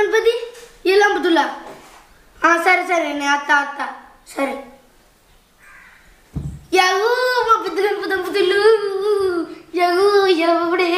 గణపతి ఇలా అమ్ముతులా ఆ, సరే సరే నేను అత్త అత్త సరే యగూ మా పెద్ద గణపతి అమ్ముతులు యగూ ఎవడే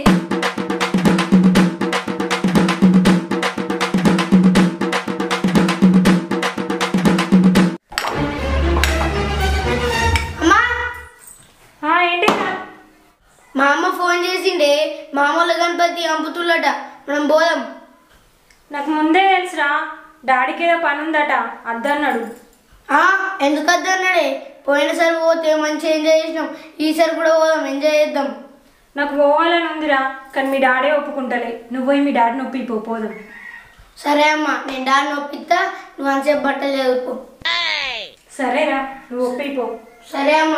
అమ్మా ఆ, ఏంటి మా అమ్మ ఫోన్ చేసిండే మామూలు గణపతి అమ్ముతుల్లట మనం పోదాం నాకు ముందే తెలుసురా డాడీకి ఏదో పని ఉందట అద్దన్నాడు ఆ, ఎందుకు వద్దన్నాడే పోయినసారి పోతే మంచిగా ఎంజాయ్ చేసినాం ఈసారి కూడా పోదాం ఎంజాయ్ చేద్దాం నాకు పోవాలని ఉందిరా కానీ మీ డాడీ ఒప్పుకుంటలే నువ్వు పోయి మీ డాడీ నొప్పి పో పోదాం సరే అమ్మా నేను డాడీ నొప్పిస్తా నువ్వు అంతసేపు బట్టలు చదువుకో సరేరా నువ్వు ఒప్పిపో సరే అమ్మా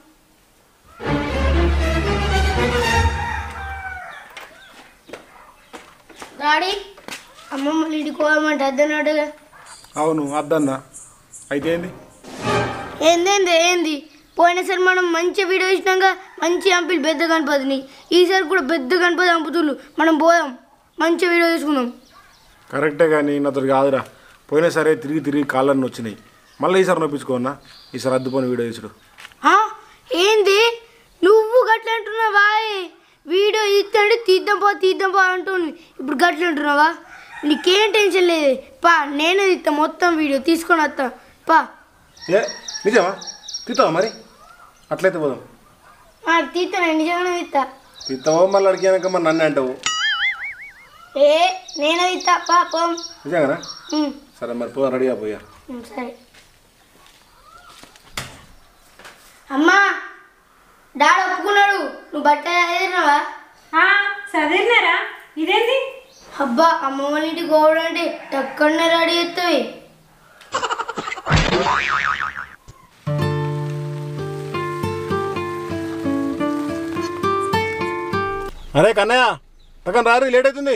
డాడీ అమ్మమ్మ ఇంటికి పోదామంటే అద్దన్నాడుగా అవును అద్దన్నా అయితే ఏంది ఏందేంది ఏంది పోయినసారి మనం మంచి వీడియో ఇచ్చినాక మంచి అంపిల్ పెద్ద గణపతిని ఈసారి కూడా పెద్ద గణపతి అంపుతులు మనం పోదాం మంచి వీడియో తీసుకుందాం కరెక్టే కానీ నాతో కాదురా పోయినా సరే తిరిగి తిరిగి కాళ్ళని వచ్చినాయి మళ్ళీ ఈసారి నొప్పించుకోన్నా ఈసారి అద్దుపోని వీడియో తీసుడు ఆ? ఏంది నువ్వు గట్ల అంటున్నావా వీడియో ఇస్తాంటే తీద్దాం పో తీద్దాం పో అంటుంది ఇప్పుడు గట్ల అంటున్నావా నీకేం టెన్షన్ లేదు పా నేనే తీస్తా మొత్తం వీడియో తీసుకొని వస్తా పా ఏ నిజమా తీస్తావా మరి అట్లయితే పోదాం ఆ, తీస్తా నేను నిజంగానే తీస్తా తీస్తావో మళ్ళీ అడిగాక మరి నన్ను అంటావు ఏ నేనే తీస్తా పా పోం నిజంగానా ఉమ్, సరే మరి పోదాం రెడీగా పోయా ఉమ్, సరే అమ్మా డాడీ ఒప్పుకున్నాడు నువ్వు బట్ట చదివినావా ఆ, చదివినారా ఇదేంటి అబ్బా అమ్మ వాళ్ళ ఇంటికి పోవడం అంటే టక్కడనే రెడీ చేస్తావి అరే కన్నయ్య పక్కన రారు లేట్ అవుతుంది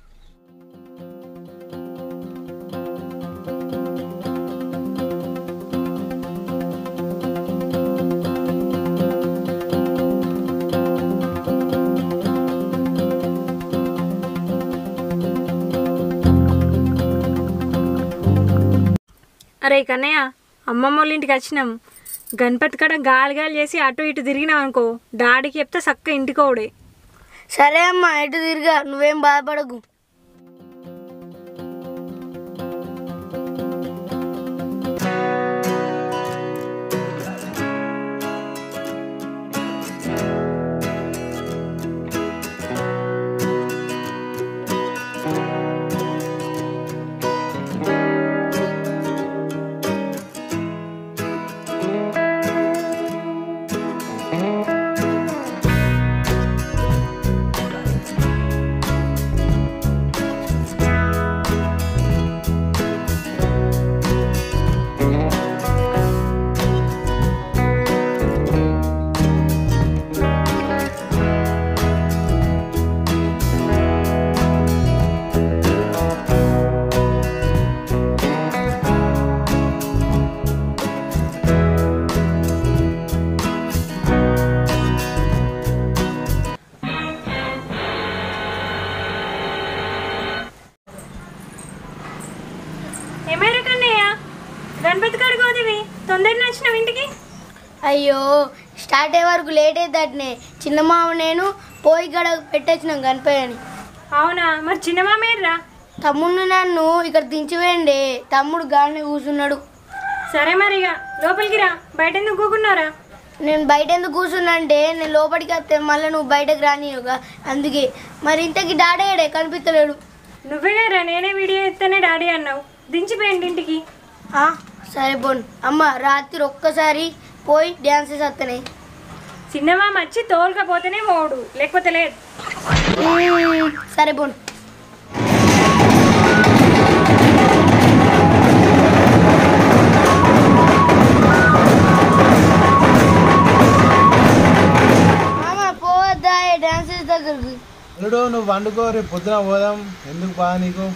అరే కన్నయ్య అమ్మమ్మ వాళ్ళ ఇంటికి వచ్చినాం గణపతి కాడ గాలి గాలి చేసి అటు ఇటు తిరిగినాం అనుకో డాడీకి చెప్తే చక్క ఇంటికోడే సరే అమ్మా ఎటు తిరిగా నువ్వేం బాధపడకు ఏమైనా కన్నయ్య గణపతి కాడికి పోదివి తొందరగా వచ్చినావు ఇంటికి అయ్యో స్టార్ట్ అయ్యే వరకు లేట్ అవుతాడనే చిన్న మామ నేను పోయి గడ పెట్టొచ్చినాం గణపయ్య అని అవునా మరి చిన్న మామయ్యరా తమ్ముడు నన్ను ఇక్కడ దించివేయండి తమ్ముడు గాలిని కూర్చున్నాడు సరే మరి ఇక లోపలికి రా బయట ఎందుకు కూకున్నారా నేను బయట ఎందుకు కూర్చున్నా అంటే నేను లోపలికి వస్తే మళ్ళీ నువ్వు బయటకు రానియుగా అందుకే మరి ఇంతకి డాడేడే కనిపించలేడు నువ్వే రా నేనే వీడియో ఎత్తేనే డాడీ అన్నావు దించిపోయింది ఇంటికి ఆ, సరే పోను అమ్మ రాత్రి ఒక్కసారి పోయి డ్యాన్సెస్ వస్తున్నాయి చిన్నమామ వచ్చి తోలుకపోతేనే పోడు లేకపోతే లేదు సరే పోను మామ పోవద్దా డ్యాన్సెస్ దగ్గరకు అల్లుడు నువ్వు వండుకో రేపు పొద్దున పోదాం ఎందుకు బా నీకు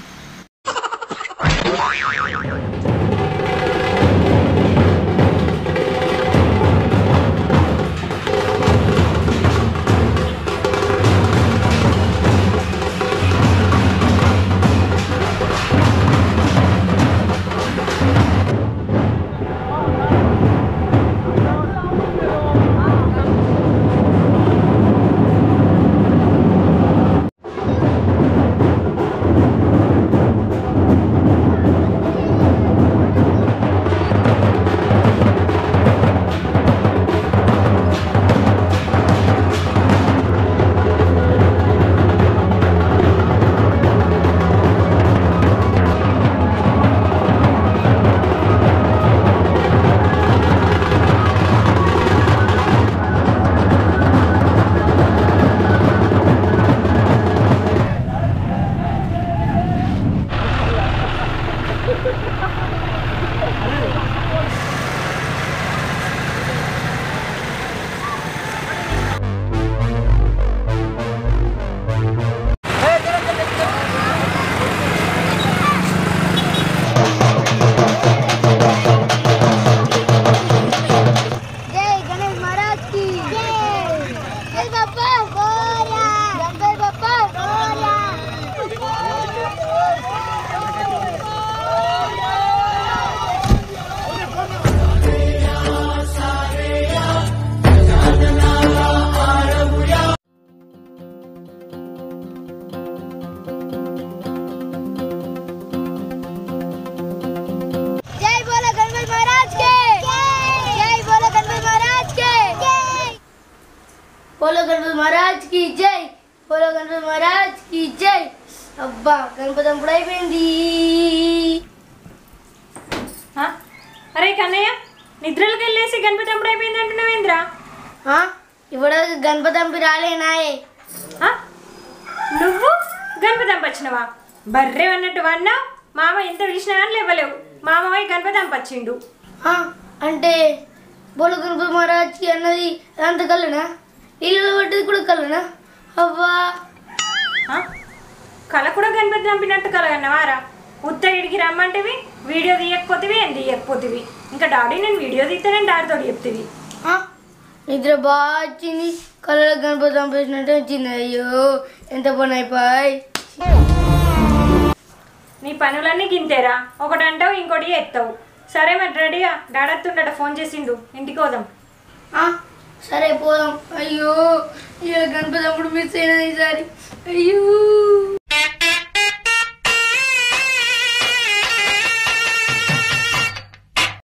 బోలో గణపతి మహారాజ్ కి జై బోలో గణపతి మహారాజ్ కి జై అబ్బా గణపతి అప్పుడు అయిపోయింది ఆ? అరే కన్నయ్య నిద్రలకు వెళ్ళేసి గణపతి అప్పుడు అయిపోయింది అంటున్నావేంద్రా ఆ? ఇప్పుడు గణపతి అంపి రాలేనాయే ఆ? నువ్వు గణపతి వచ్చినవా బర్రె అన్నట్టు వన్నా మామ ఎంత పిలిచినా కానీ లేవలేవు మామ పోయి గణపతి అంపచ్చిండు ఆ, అంటే బోలో గణపతి మహారాజ్ కి అన్నది అంత కలనా నీళ్ళలో పట్టేది కూడా కలనా అవ్వా ఆ? కళ కూడా గణపతి చంపినట్టు కలగన్నవారా ఉత్త ఇడికి రమ్మంటివి వీడియో తీయకపోతివి ఏం తీయకపోతివి ఇంకా డాడీ నేను వీడియో తీస్తానని డాడీతో చెప్తివి ఆ, నిద్ర బాగా వచ్చింది కళ్ళలో గణపతి చంపేసినట్టు వచ్చింది అయ్యో ఎంత పని అయిపోయి నీ పనులన్నీ గింతేరా ఒకటి అంటావు ఇంకోటి ఎత్తావు సరే మరి రెడీగా డాడత్తుండట ఫోన్ చేసిండు ఇంటికి పోదాం ఆ, సరే పోదాం అయ్యో ఇక గణపతి అప్పుడు మిస్ అయినా ఈసారి అయ్యో